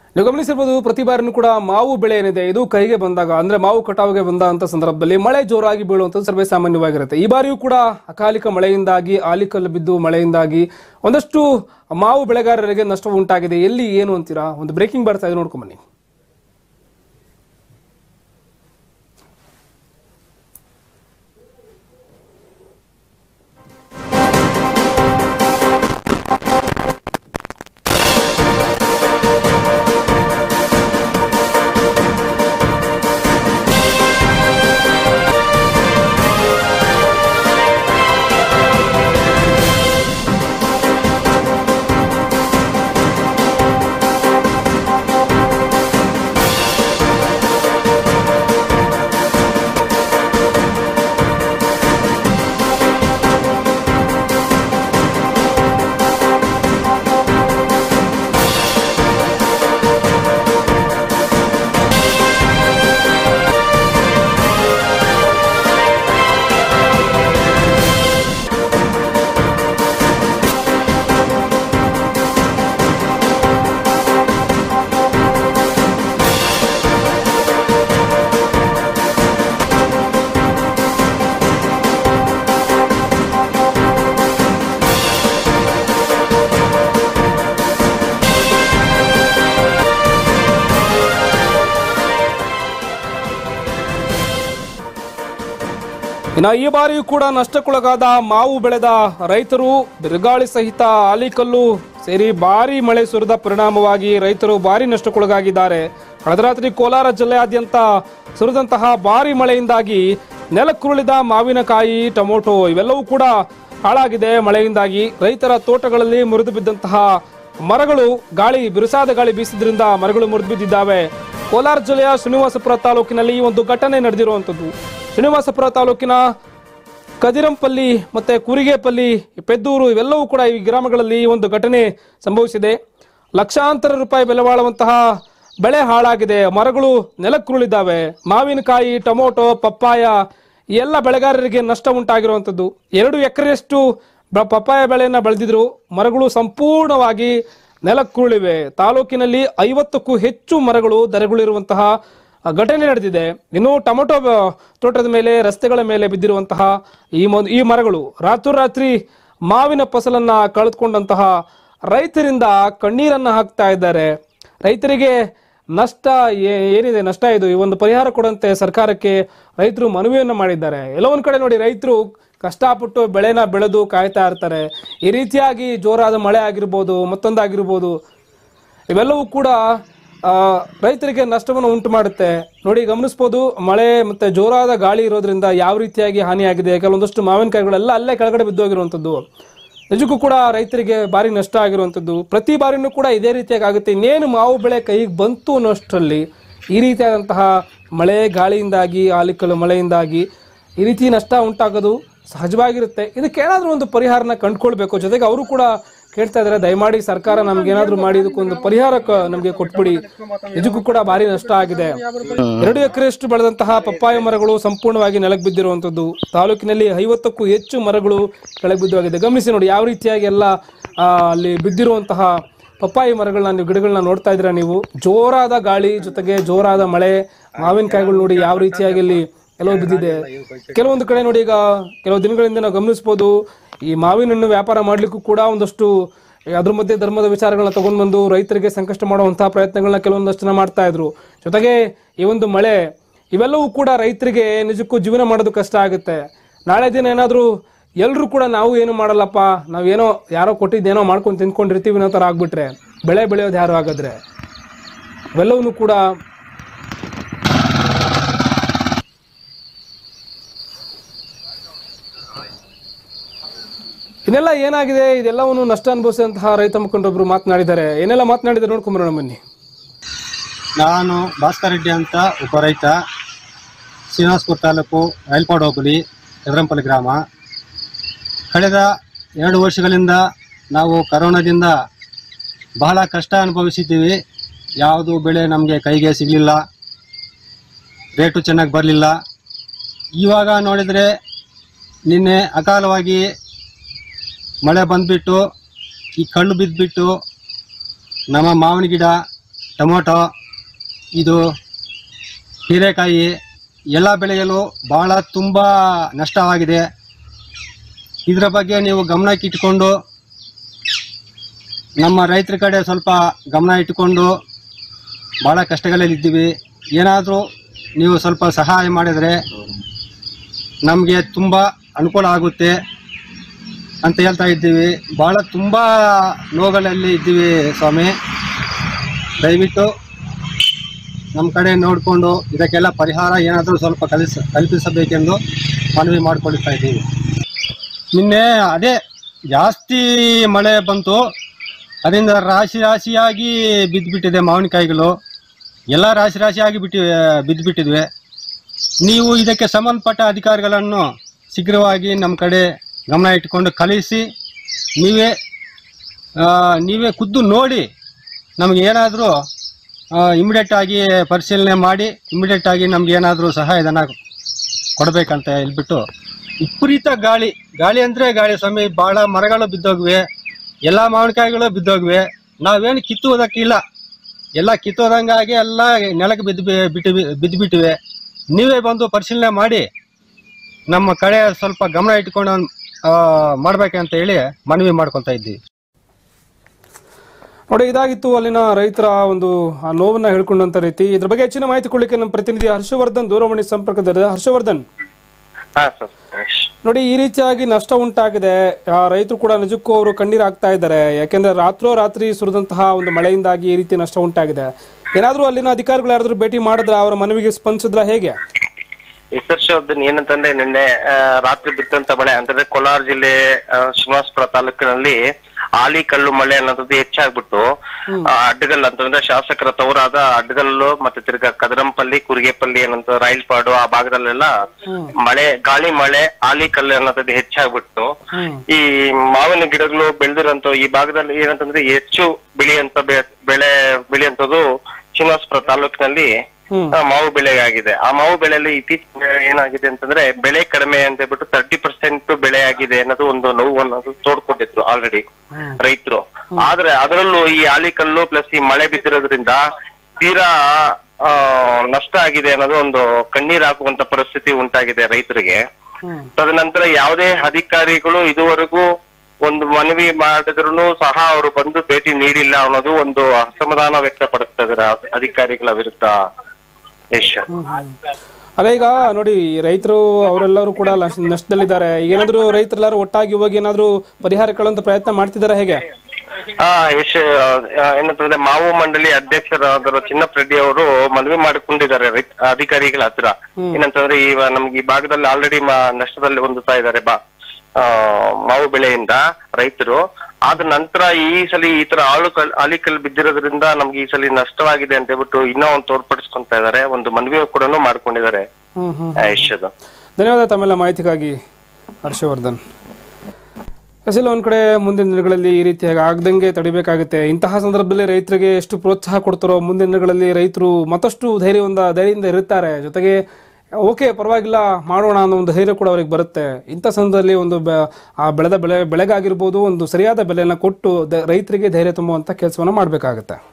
ನೀವು ಗಮನಿಸಿರ್ಬೋದು ಪ್ರತಿ ಬಾರಿನೂ ಕೂಡ ಮಾವು ಬೆಳೆ ಏನಿದೆ ಇದು ಕೈಗೆ ಬಂದಾಗ ಅಂದ್ರೆ ಮಾವು ಕಟಾವಿಗೆ ಬಂದಂತ ಸಂದರ್ಭದಲ್ಲಿ ಮಳೆ ಜೋರಾಗಿ ಬೀಳುವಂಥದ್ದು ಸರ್ವೇ ಸಾಮಾನ್ಯವಾಗಿರುತ್ತೆ ಈ ಬಾರಿಯೂ ಕೂಡ ಅಕಾಲಿಕ ಮಳೆಯಿಂದಾಗಿ ಆಲಿಕಲ್ಲು ಬಿದ್ದು ಮಳೆಯಿಂದಾಗಿ ಒಂದಷ್ಟು ಮಾವು ಬೆಳೆಗಾರರಿಗೆ ನಷ್ಟ ಉಂಟಾಗಿದೆ ಎಲ್ಲಿ ಏನು ಅಂತೀರಾ ಒಂದು ಬ್ರೇಕಿಂಗ್ ಬರ್ತಾ ಇದೆ ನೋಡ್ಕೊಂಡ್ ಬನ್ನಿ ಇನ್ನು ಈ ಬಾರಿಯೂ ಕೂಡ ನಷ್ಟಕ್ಕೊಳಗಾದ ಮಾವು ಬೆಳೆದ ರೈತರು ಬಿರುಗಾಳಿ ಸಹಿತ ಆಲಿಕಲ್ಲು ಸೇರಿ ಭಾರಿ ಮಳೆ ಸುರಿದ ಪರಿಣಾಮವಾಗಿ ರೈತರು ಭಾರಿ ನಷ್ಟಕ್ಕೊಳಗಾಗಿದ್ದಾರೆ ಕಳೆದ ರಾತ್ರಿ ಕೋಲಾರ ಜಿಲ್ಲೆಯಾದ್ಯಂತ ಸುರಿದಂತಹ ಭಾರಿ ಮಳೆಯಿಂದಾಗಿ ನೆಲಕ್ಕುರುಳಿದ ಮಾವಿನಕಾಯಿ ಟೊಮೊಟೊ ಇವೆಲ್ಲವೂ ಕೂಡ ಹಾಳಾಗಿದೆ ಮಳೆಯಿಂದಾಗಿ ರೈತರ ತೋಟಗಳಲ್ಲಿ ಮುರಿದು ಬಿದ್ದಂತಹ ಮರಗಳು ಗಾಳಿ ಬಿರುಸಾದ ಗಾಳಿ ಬೀಸಿದ್ರಿಂದ ಮರಗಳು ಮುರಿದು ಬಿದ್ದಿದ್ದಾವೆ ಕೋಲಾರ ಜಿಲ್ಲೆಯ ಶ್ರೀನಿವಾಸಪುರ ತಾಲೂಕಿನಲ್ಲಿ ಈ ಒಂದು ಘಟನೆ ನಡೆದಿರುವಂಥದ್ದು ಶ್ರೀನಿವಾಸಪುರ ತಾಲೂಕಿನ ಕದಿರಂಪಲ್ಲಿ ಮತ್ತೆ ಕುರಿಗೆಪಲ್ಲಿ ಪೆದ್ದೂರು ಇವೆಲ್ಲವೂ ಕೂಡ ಈ ಗ್ರಾಮಗಳಲ್ಲಿ ಈ ಒಂದು ಘಟನೆ ಸಂಭವಿಸಿದೆ ಲಕ್ಷಾಂತರ ರೂಪಾಯಿ ಬೆಲೆ ಬಾಳುವಂತಹ ಬೆಳೆ ಹಾಳಾಗಿದೆ ಮರಗಳು ನೆಲಕ್ಕುರುಳಿದ್ದಾವೆ ಮಾವಿನಕಾಯಿ ಟೊಮೊಟೊ ಪಪ್ಪಾಯ ಈ ಎಲ್ಲ ಬೆಳೆಗಾರರಿಗೆ ನಷ್ಟ ಉಂಟಾಗಿರುವಂಥದ್ದು ಎರಡು ಎಕರೆಯಷ್ಟು ಬ- ಪಪ್ಪಾಯ ಬೆಳೆಯನ್ನ ಬೆಳೆದಿದ್ರು ಮರಗಳು ಸಂಪೂರ್ಣವಾಗಿ ನೆಲಕ್ಕುರುಳಿವೆ ತಾಲೂಕಿನಲ್ಲಿ ಐವತ್ತಕ್ಕೂ ಹೆಚ್ಚು ಮರಗಳು ಧರೆಗುಳಿರುವಂತಹ ಆ, ಘಟನೆ ನಡೆದಿದೆ ಇನ್ನು ಟೊಮೊಟೊ ಬ- ತೋಟದ ಮೇಲೆ ರಸ್ತೆಗಳ ಮೇಲೆ ಬಿದ್ದಿರುವಂತಹ ಈ ಮೊ ಈ ಮರಗಳು ರಾತ್ರೋರಾತ್ರಿ ಮಾವಿನ ಫಸಲನ್ನ ಕಳೆದುಕೊಂಡಂತಹ ರೈತರಿಂದ ಕಣ್ಣೀರನ್ನ ಹಾಕ್ತಾ ಇದ್ದಾರೆ ರೈತರಿಗೆ ನಷ್ಟ ಏ- ಏನಿದೆ ನಷ್ಟ ಇದು ಈ ಒಂದು ಪರಿಹಾರ ಕೊಡುವಂತೆ ಸರ್ಕಾರಕ್ಕೆ ರೈತರು ಮನವಿಯನ್ನ ಮಾಡಿದ್ದಾರೆ ಎಲ್ಲೋ ಒಂದ್ ಕಡೆ ನೋಡಿ ರೈತರು ಕಷ್ಟಪಟ್ಟು ಬೆಳೆನ ಬೆಳೆದು ಕಾಯ್ತಾ ಇರ್ತಾರೆ ಈ ರೀತಿಯಾಗಿ ಜೋರಾದ ಮಳೆ ಆಗಿರ್ಬೋದು ಮತ್ತೊಂದಾಗಿರ್ಬೋದು ಇವೆಲ್ಲವೂ ಕೂಡ ಆ, ರೈತರಿಗೆ ನಷ್ಟವನ್ನು ಉಂಟು ಮಾಡುತ್ತೆ ನೋಡಿ ಗಮನಿಸ್ಬೋದು ಮಳೆ ಮತ್ತೆ ಜೋರಾದ ಗಾಳಿ ಇರೋದ್ರಿಂದ ಯಾವ ರೀತಿಯಾಗಿ ಹಾನಿಯಾಗಿದೆ ಕೆಲವೊಂದಷ್ಟು ಮಾವಿನಕಾಯಿಗಳೆಲ್ಲ ಅಲ್ಲೇ ಕೆಳಗಡೆ ಬಿದ್ದೋಗಿರುವಂಥದ್ದು ನಿಜಕ್ಕೂ ಕೂಡ ರೈತರಿಗೆ ಭಾರಿ ನಷ್ಟ ಆಗಿರುವಂಥದ್ದು ಪ್ರತಿ ಬಾರಿನೂ ಕೂಡ ಇದೇ ರೀತಿಯಾಗಿ ಆಗುತ್ತೆ ಇನ್ನೇನು ಮಾವು ಬೆಳೆ ಕೈಗೆ ಬಂತು ಅನ್ನೋಷ್ಟರಲ್ಲಿ ಈ ರೀತಿಯಾದಂತಹ ಮಳೆ ಗಾಳಿಯಿಂದಾಗಿ ಆಲಿಕಲ್ಲು ಮಳೆಯಿಂದಾಗಿ ಈ ರೀತಿ ನಷ್ಟ ಉಂಟಾಗೋದು ಸಹಜವಾಗಿರುತ್ತೆ ಇದಕ್ಕೇನಾದ್ರೂ ಒಂದು ಪರಿಹಾರನ ಕಂಡುಕೊಳ್ಬೇಕು ಜೊತೆಗೆ ಅವರು ಕೂಡ ಕೇಳ್ತಾ ಇದ್ದಾರೆ ದಯಮಾಡಿ ಸರ್ಕಾರ ನಮ್ಗೆ ಏನಾದ್ರೂ ಮಾಡಿ ಇದಕ್ಕೊಂದು ಪರಿಹಾರ ಕ- ನಮ್ಗೆ ಕೊಟ್ಬಿಡಿ ನಿಜಕ್ಕೂ ಕೂಡ ಭಾರಿ ನಷ್ಟ ಆಗಿದೆ ಎರಡು ಎಕರೆಯಷ್ಟು ಬೆಳೆದಂತಹ ಪಪ್ಪಾಯ ಮರಗಳು ಸಂಪೂರ್ಣವಾಗಿ ನೆಲಕ್ಕೆ ಬಿದ್ದಿರುವಂತದ್ದು ತಾಲೂಕಿನಲ್ಲಿ ಐವತ್ತಕ್ಕೂ ಹೆಚ್ಚು ಮರಗಳು ಕೆಳಗೆ ಬಿದ್ದೋಗಿದೆ ಗಮನಿಸಿ ನೋಡಿ ಯಾವ ರೀತಿಯಾಗಿ ಎಲ್ಲ ಆ, ಅಲ್ಲಿ ಬಿದ್ದಿರುವಂತಹ ಪಪ್ಪಾಯಿ ಮರಗಳನ್ನ ನೀವು ಗಿಡಗಳನ್ನ ನೋಡ್ತಾ ಇದ್ದೀರಾ ನೀವು ಜೋರಾದ ಗಾಳಿ ಜೊತೆಗೆ ಜೋರಾದ ಮಳೆ ಮಾವಿನಕಾಯಿಗಳು ನೋಡಿ ಯಾವ ರೀತಿಯಾಗಿ ಅಲ್ಲಿ ಕೆಲವು ಬಿದ್ದಿದೆ ಕೆಲವೊಂದು ಕಡೆ ನೋಡಿ ಈಗ ಕೆಲವು ದಿನಗಳಿಂದ ನಾವು ಗಮನಿಸ್ಬೋದು ಈ ಮಾವಿನ ಹಣ್ಣು ವ್ಯಾಪಾರ ಮಾಡ್ಲಿಕ್ಕೂ ಕೂಡ ಒಂದಷ್ಟು ಅದ್ರ ಮಧ್ಯೆ ಧರ್ಮದ ವಿಚಾರಗಳನ್ನ ತಗೊಂಡ್ ಬಂದು ರೈತರಿಗೆ ಸಂಕಷ್ಟ ಮಾಡುವಂತಹ ಪ್ರಯತ್ನಗಳನ್ನ ಕೆಲವೊಂದಷ್ಟು ಜನ ಮಾಡ್ತಾ ಇದ್ರು ಜೊತೆಗೆ ಈ ಒಂದು ಮಳೆ ಇವೆಲ್ಲವೂ ಕೂಡ ರೈತರಿಗೆ ನಿಜಕ್ಕೂ ಜೀವನ ಮಾಡೋದು ಕಷ್ಟ ಆಗುತ್ತೆ ನಾಳೆ ದಿನ ಏನಾದರೂ ಎಲ್ಲರೂ ಕೂಡ ನಾವು ಏನು ಮಾಡಲ್ಲಪ್ಪ ನಾವೇನೋ ಯಾರೋ ಕೊಟ್ಟಿದ್ದೇನೋ ಮಾಡ್ಕೊಂಡು ತಿನ್ಕೊಂಡಿರ್ತೀವಿ ಅನ್ನೋ ಥರ ಆಗ್ಬಿಟ್ರೆ ಬೆಳೆ ಬೆಳೆಯೋದು ಯಾರು ಹಾಗಾದ್ರೆ ಇವೆಲ್ಲವೂ ಕೂಡ ಇದೆಲ್ಲ ಏನಾಗಿದೆ ಇದೆಲ್ಲವನ್ನು ನಷ್ಟ ಅನುಭವಿಸಿದಂತಹ ರೈತ ಮುಖಂಡರೊಬ್ರು ಮಾತನಾಡಿದ್ದಾರೆ ಏನೆಲ್ಲ ಮಾತನಾಡಿದ್ದಾರೆ ನೋಡ್ಕೊಂಬರೋಣ ಬನ್ನಿ ನಾನು ಭಾಸ್ಕರ್ ರೆಡ್ಡಿ ಅಂತ ಒಬ್ಬ ರೈತ ಶ್ರೀನಿವಾಸಪುರ ತಾಲೂಕು ರೈಲ್ಪಾಡ್ ಹೋಬಳಿ ಎದರಂಪಲ್ಲಿ ಗ್ರಾಮ ಕಳೆದ ಎರಡು ವರ್ಷಗಳಿಂದ ನಾವು ಕರೋನಾದಿಂದ ಬಹಳ ಕಷ್ಟ ಅನುಭವಿಸಿದ್ದೀವಿ ಯಾವುದು ಬೆಳೆ ನಮಗೆ ಕೈಗೆ ಸಿಗಲಿಲ್ಲ ರೇಟು ಚೆನ್ನಾಗಿ ಬರಲಿಲ್ಲ ಇವಾಗ ನೋಡಿದರೆ ನಿನ್ನೆ ಅಕಾಲವಾಗಿ ಮಳೆ ಬಂದುಬಿಟ್ಟು ಈ ಕಣ್ಣು ಬಿದ್ದುಬಿಟ್ಟು ನಮ್ಮ ಮಾವಿನ ಗಿಡ ಟೊಮೊಟೊ ಇದು ಹೀರೆಕಾಯಿ ಎಲ್ಲ ಬೆಳೆಯಲು ಭಾಳ ತುಂಬ ನಷ್ಟವಾಗಿದೆ ಇದರ ಬಗ್ಗೆ ನೀವು ಗಮನಕ್ಕೆ ಇಟ್ಕೊಂಡು ನಮ್ಮ ರೈತರ ಕಡೆ ಸ್ವಲ್ಪ ಗಮನ ಇಟ್ಟುಕೊಂಡು ಭಾಳ ಕಷ್ಟಗಳಲ್ಲಿದ್ದೀವಿ ಏನಾದರೂ ನೀವು ಸ್ವಲ್ಪ ಸಹಾಯ ಮಾಡಿದರೆ ನಮಗೆ ತುಂಬ ಅನುಕೂಲ ಆಗುತ್ತೆ ಅಂತ ಹೇಳ್ತಾ ಇದ್ದೀವಿ ಭಾಳ ತುಂಬ ನೋವುಗಳಲ್ಲಿ ಇದ್ದೀವಿ ಸ್ವಾಮಿ ದಯವಿಟ್ಟು ನಮ್ಮ ಕಡೆ ನೋಡಿಕೊಂಡು ಇದಕ್ಕೆಲ್ಲ ಪರಿಹಾರ ಏನಾದರೂ ಸ್ವಲ್ಪ ಕಲಿಸ ಕಲ್ಪಿಸಬೇಕೆಂದು ಮನವಿ ಮಾಡಿಕೊಳ್ತಾ ಇದ್ದೀವಿ ನಿನ್ನೆ ಅದೇ ಜಾಸ್ತಿ ಮಳೆ ಬಂತು ಅದರಿಂದ ರಾಶಿ ರಾಶಿಯಾಗಿ ಬಿದ್ದುಬಿಟ್ಟಿದೆ ಮಾವಿನಕಾಯಿಗಳು ಎಲ್ಲ ರಾಶಿ ರಾಶಿಯಾಗಿ ಬಿಟ್ಟಿವೆ ಬಿದ್ದುಬಿಟ್ಟಿದ್ವಿ ನೀವು ಇದಕ್ಕೆ ಸಂಬಂಧಪಟ್ಟ ಅಧಿಕಾರಿಗಳನ್ನು ಶೀಘ್ರವಾಗಿ ನಮ್ಮ ಕಡೆ ಗಮನ ಇಟ್ಕೊಂಡು ಕಳಿಸಿ ನೀವೇ ಆ, ನೀವೇ ಖುದ್ದು ನೋಡಿ ನಮಗೆ ಏನಾದರೂ ಇಮಿಡಿಯೇಟ್ ಆಗಿ ಪರಿಶೀಲನೆ ಮಾಡಿ ಇಮಿಡಿಯೇಟ್ ಆಗಿ ನಮ್ಗೆ ಏನಾದರೂ ಸಹಾಯಧನ ಕೊಡಬೇಕಂತ ಹೇಳ್ಬಿಟ್ಟು ವಿಪರೀತ ಗಾಳಿ ಗಾಳಿ ಅಂದರೆ ಗಾಳಿ ಸ್ವಾಮಿ ಭಾಳ ಮರಗಳು ಬಿದ್ದೋಗಿವೆ ಎಲ್ಲ ಮಾವಿನಕಾಯಿಗಳು ಬಿದ್ದೋಗಿವೆ ನಾವೇನು ಕಿತ್ತುವುದಕ್ಕಿಲ್ಲ ಎಲ್ಲ ಕಿತ್ತೋದಂಗಾಗಿ ಎಲ್ಲ ನೆಲಕ್ಕೆ ಬಿದ್ದು ಬಿಟ್ಟು ಬಿದ್ದುಬಿಟ್ಟಿವೆ ನೀವೇ ಬಂದು ಪರಿಶೀಲನೆ ಮಾಡಿ ನಮ್ಮ ಕಡೆ ಸ್ವಲ್ಪ ಗಮನ ಇಟ್ಕೊಂಡು ಆ, ಮಾಡ್ಬೇಕಂತ ಹೇಳಿ ಮನವಿ ಮಾಡ್ಕೊತಾ ಇದ್ದೀವಿ ನೋಡಿ ಇದಾಗಿತ್ತು ಅಲ್ಲಿನ ರೈತರ ಒಂದು ಆ ನೋವನ್ನ ಹೇಳ್ಕೊಂಡಂತ ರೀತಿ ಇದ್ರ ಬಗ್ಗೆ ಹೆಚ್ಚಿನ ಮಾಹಿತಿ ಕೊಡ್ಲಿಕ್ಕೆ ನಮ್ಮ ಪ್ರತಿನಿಧಿ ಹರ್ಷವರ್ಧನ್ ದೂರವಾಣಿ ಸಂಪರ್ಕದಲ್ಲಿ ಹರ್ಷವರ್ಧನ್ ಹಾ ಸರ್ ನೋಡಿ ಈ ರೀತಿಯಾಗಿ ನಷ್ಟ ಉಂಟಾಗಿದೆ ಆ ರೈತರು ಕೂಡ ನಿಜಕ್ಕೂ ಅವರು ಕಣ್ಣೀರು ಆಗ್ತಾ ಇದ್ದಾರೆ ಯಾಕೆಂದ್ರೆ ರಾತ್ರೋ ರಾತ್ರಿ ಸುರಿದಂತಹ ಒಂದು ಮಳೆಯಿಂದಾಗಿ ಈ ರೀತಿ ನಷ್ಟ ಉಂಟಾಗಿದೆ ಏನಾದ್ರೂ ಅಲ್ಲಿನ ಅಧಿಕಾರಿಗಳು ಯಾರಾದ್ರೂ ಭೇಟಿ ಮಾಡಿದ್ರ ಅವರ ಮನವಿಗೆ ಸ್ಪಂದಿಸಿದ್ರ ಹೇಗೆ ಯಶಸ್ವಿ ಏನಂತಂದ್ರೆ ನಿನ್ನೆ ಆ, ರಾತ್ರಿ ಬಿತ್ತಂತ ಮಳೆ ಅಂತಂದ್ರೆ ಕೋಲಾರ ಜಿಲ್ಲೆ ಆ, ಶ್ರೀನಿವಾಸಪುರ ತಾಲೂಕಿನಲ್ಲಿ ಆಲಿ ಕಲ್ಲು ಮಳೆ ಅನ್ನೋದು ಹೆಚ್ಚಾಗ್ಬಿಟ್ಟು ಆ, ಅಡ್ಡಗಲ್ ಅಂತಂದ್ರೆ ಶಾಸಕರ ತವರಾದ ಅಡ್ಡಗಲ್ಲು ಮತ್ತೆ ತಿರ್ಗಾ ಕದರಂಪಲ್ಲಿ ಕುರಿಗೆಪಲ್ಲಿ ಏನಂತ ರಾಯಲ್ಪಾಡು ಆ ಭಾಗದಲ್ಲೆಲ್ಲ ಮಳೆ ಗಾಳಿ ಮಳೆ ಆಲಿ ಕಲ್ಲು ಅನ್ನೋದು ಹೆಚ್ಚಾಗ್ಬಿಟ್ಟು ಈ ಮಾವಿನ ಗಿಡಗಳು ಬೆಳೆದಿರಂತ ಈ ಭಾಗದಲ್ಲಿ ಏನಂತಂದ್ರೆ ಹೆಚ್ಚು ಬೆಳೆಯಂತ ಬೆ- ಬೆಳೆ ಬೆಳೆಯಂತದ್ದು ಶ್ರೀನಿವಾಸಪುರ ತಾಲೂಕಿನಲ್ಲಿ ಹ್ಮ್ ಆ, ಮಾವು ಬೆಳೆ ಆಗಿದೆ ಆ ಮಾವು ಬೆಳೆಯಲ್ಲಿ ಇತ್ತೀಚೆಗೆ ಏನಾಗಿದೆ ಅಂತಂದ್ರೆ ಬೆಳೆ ಕಡಿಮೆ ಅಂತ ಹೇಳ್ಬಿಟ್ಟು ತರ್ಟಿ ಪರ್ಸೆಂಟ್ ಬೆಳೆ ಆಗಿದೆ ಅನ್ನೋದು ಒಂದು ನೋವು ಅನ್ನೋದು ತೋಡ್ಕೊಂಡಿದ್ರು ಆಲ್ರೆಡಿ ರೈತರು ಆದ್ರೆ ಅದರಲ್ಲೂ ಈ ಆಲಿಕಲ್ಲು ಪ್ಲಸ್ ಈ ಮಳೆ ಬಿದ್ದಿರೋದ್ರಿಂದ ತೀರಾ ಆ, ನಷ್ಟ ಆಗಿದೆ ಅನ್ನೋದು ಒಂದು ಕಣ್ಣೀರ್ ಹಾಕುವಂತ ಪರಿಸ್ಥಿತಿ ಉಂಟಾಗಿದೆ ರೈತರಿಗೆ ಹ್ಮ್ ತದನಂತರ ಯಾವುದೇ ಅಧಿಕಾರಿಗಳು ಇದುವರೆಗೂ ಒಂದು ಮನವಿ ಮಾಡಿದ್ರು ಸಹ ಅವರು ಬಂದು ಭೇಟಿ ನೀಡಿಲ್ಲ ಅನ್ನೋದು ಒಂದು ಅಸಮಾಧಾನ ವ್ಯಕ್ತಪಡಿಸ್ತಾ ಇದಾರೆ ಅಧ್- ಅಧಿಕಾರಿಗಳ ವಿರುದ್ಧ ಯಶ್ ಅಲ್ಲ ಈಗ ನೋಡಿ ರೈತರು ಅವರೆಲ್ಲರೂ ಕೂಡ ಲಶ್- ನಷ್ಟದಲ್ಲಿದ್ದಾರೆ ಈಗ ಏನಾದ್ರು ರೈತರೆಲ್ಲರೂ ಒಟ್ಟಾಗಿ ಹೋಗಿ ಏನಾದ್ರು ಪರಿಹಾರ ಕೇಳುವಂತ ಪ್ರಯತ್ನ ಮಾಡ್ತಿದಾರ ಹೇಗೆ ಆ ಯಶ್ ಆ, ಏನಂತಂದ್ರೆ ಮಾವು ಮಂಡಳಿ ಅಧ್ಯಕ್ಷರಾದ ಚಿನ್ನಪ್ಪ ರೆಡ್ಡಿ ಅವರು ಮನವಿ ಮಾಡಿಕೊಂಡಿದ್ದಾರೆ ರೈತ ಅಧಿಕಾರಿಗಳ ಹತ್ರ ಏನಂತಂದ್ರೆ ಈ ನಮ್ಗೆ ಈ ಭಾಗದಲ್ಲಿ ಆಲ್ರೆಡಿ ನಷ್ಟದಲ್ಲಿ ಹೊಂದುತ್ತಾ ಇದ್ದಾರೆ ಬಾ ಆ, ಮಾವು ಬೆಳೆಯಿಂದ ರೈತರು ಆದ ನಂತರ ಈ ಸಲ ಈ ತರ ಆಳು ಕಲ್ ಆಲಿಕಲ್ ಬಿದ್ದಿರೋದ್ರಿಂದ ನಮ್ಗೆ ಈ ಸಲ ನಷ್ಟವಾಗಿದೆ ಅಂತ ಹೇಳ್ಬಿಟ್ಟು ಇನ್ನೂ ಒಂದು ತೋರ್ಪಡಿಸ್ಕೊಂತ ಇದ್ದಾರೆ ಒಂದು ಮನವಿ ಕೂಡ ಮಾಡ್ಕೊಂಡಿದ್ದಾರೆ ಹ್ಮ್ ಹ್ಮ್ ಯಶದು ಧನ್ಯವಾದ ತಮ್ಮೆಲ್ಲ ಮಾಹಿತಿಗಾಗಿ ಹರ್ಷವರ್ಧನ್ ಅಸಲು ಒಂದ್ ಕಡೆ ಮುಂದಿನ ದಿನಗಳಲ್ಲಿ ಈ ರೀತಿಯಾಗಿ ಆಗದಂಗೆ ತಡಿಬೇಕಾಗುತ್ತೆ ಇಂತಹ ಸಂದರ್ಭದಲ್ಲಿ ರೈತರಿಗೆ ಎಷ್ಟು ಪ್ರೋತ್ಸಾಹ ಕೊಡ್ತಾರೋ ಮುಂದಿನ ದಿನಗಳಲ್ಲಿ ರೈತರು ಮತ್ತಷ್ಟು ಧೈರ್ಯವಂತ ಧೈರ್ಯದಿಂದ ಇರುತ್ತಾರೆ ಜೊತೆಗೆ ಓಕೆ ಪರವಾಗಿಲ್ಲ ಮಾಡೋಣ ಅನ್ನೋ ಒಂದು ಧೈರ್ಯ ಕೂಡ ಅವ್ರಿಗೆ ಬರುತ್ತೆ ಇಂಥ ಸಂದರ್ಭದಲ್ಲಿ ಒಂದು ಬೆ- ಆ ಬೆಳೆದ ಬೆಳೆ ಬೆಳೆಗಾಗಿರ್ಬೋದು ಒಂದು ಸರಿಯಾದ ಬೆಲೆಯನ್ನು ಕೊಟ್ಟು ದ- ರೈತರಿಗೆ ಧೈರ್ಯ ತುಂಬುವಂಥ ಕೆಲಸವನ್ನು ಮಾಡಬೇಕಾಗುತ್ತೆ